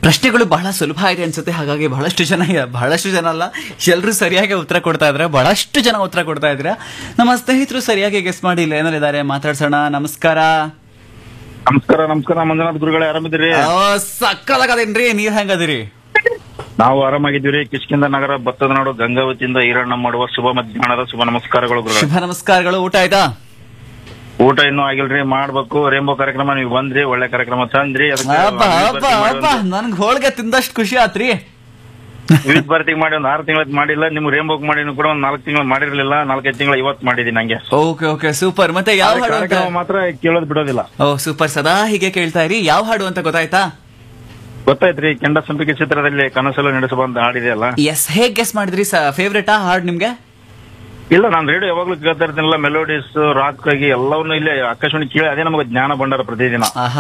ಪ್ರಶ್ನೆಗಳು ಬಹಳ ಸುಲಭ ಇದೆ ಅನ್ಸುತ್ತೆ ಹಾಗಾಗಿ ಬಹಳಷ್ಟು ಜನ ಬಹಳಷ್ಟು ಜನ ಅಲ್ಲ ಎಲ್ಲರೂ ಸರಿಯಾಗಿ ಉತ್ತರ ಕೊಡ್ತಾ ಇದ್ರೆ ಬಹಳಷ್ಟು ಜನ ಉತ್ತರ ಕೊಡ್ತಾ ಇದ್ರೆ ನಮ್ಮ ಸ್ನೇಹಿತರು ಸರಿಯಾಗಿ ಗೆಸ್ ಮಾಡಿ ಇಲ್ಲ ಏನಾರಿದ್ದಾರೆ ಮಾತಾಡ್ಸೋಣ ನಮಸ್ಕಾರ ನಮಸ್ಕಾರ ನಮಸ್ಕಾರ ಮಂಜುನಾಥ್ ಗುರುಗಳೇ ಆರಾಮಿದ್ದೀರಿ ಓ, ಸಕ್ಕತ್ತಾಗದೇನ್ರಿ ನೀವ್ ಹೆಂಗದಿರಿ ನಾವು ಆರಾಮಾಗಿದ್ದೀವಿ ಕಿಷ್ಕಿಂದ ನಗರ ಭತ್ತದ ನಾಡು ಗಂಗಾವತಿಯಿಂದ ಈರಣ್ಣ ಮಾಡುವ ಶುಭ ಮಧ್ಯಾಹ್ನದ ಶುಭ ನಮಸ್ಕಾರಗಳು ಗುರುಗಳೇ ಶುಭ ನಮಸ್ಕಾರಗಳು ಊಟ ಆಯ್ತಾ ಊಟ ಇನ್ನೂ ಆಗಿಲ್ರಿ ಮಾಡ್ಬೇಕು ರೇಂಬೋ ಕಾರ್ಯಕ್ರಮ ನೀವು ಬಂದ್ರಿ ಒಳ್ಳೆ ಕಾರ್ಯಕ್ರಮ ತಂದ್ರಿ ಅದಕ್ಕೆ ಅಬ್ಬ ಅಬ್ಬ ಅಬ್ಬ ನನ್ಗ್ ಹೋಳ್ಗೆ ತಿಂದಷ್ಟು ಖುಷಿ ಆತ್ರಿ ವಿವಿಧ ಭಾರತಿಗೆ ಮಾಡಿ ಒಂದ್ ಆರು ತಿಂಗಳ ಮಾಡಿಲ್ಲ ನಿಮ್ ರೇಂಬೋಕ್ ಮಾಡಿ ಕೂಡ ಒಂದ್ ನಾಲ್ಕು ತಿಂಗಳು ಮಾಡಿರ್ಲಿಲ್ಲ ನಾಲ್ಕೈದು ತಿಂಗಳು ಇವತ್ತು ಮಾಡಿದೀನಿ ನಂಗೆ ಓಕೆ ಓಕೆ ಸೂಪರ್ ಮತ್ತೆ ಯಾವ ಹಾಡು ಅಂತ ಕಾರ್ಯಕ್ರಮ ಮಾತ್ರ ಕೇಳೋದ್ ಬಿಡೋದಿಲ್ಲ ಓ ಸೂಪರ್ ಸದಾ ಹೀಗೆ ಕೇಳ್ತಾ ಇರಿ ಯಾವ ಹಾಡು ಅಂತ ಗೊತ್ತಾಯ್ತಾ ಗೊತ್ತಾಯ್ತ್ರಿ ಕೆಂಡ ಸಂಪಿಗೆ ಚಿತ್ರದಲ್ಲಿ ಕನಸಲು ನಡೆಸುವ ಅಂತ ಹಾಡಿದೆ ಅಲ್ಲ ಎಸ್ ಹೇಗ್ ಗೆಸ್ ಮಾಡಿದ್ರಿ ಫೇವ್ರೇಟಾ ಹಾಡ್ ನಿಮ್ಗೆ ಇಲ್ಲ ನಾನು ರೇಡಿಯೋ ಯಾವಾಗ್ಲೂ ಕೇಳ್ತಾ ಇರ್ತೀನಲ್ಲ ಮೆಲೋಡಿಸ್ ರಾಕ್ ಆಗಿ ಎಲ್ಲವನ್ನೂ ಇಲ್ಲೇ ಆಕಾಶವಾಣಿ ಕೇಳಿ ಅದೇ ನಮಗೆ ಜ್ಞಾನ ಭಂಡಾರ ಪ್ರತಿದಿನ ಆಹಾ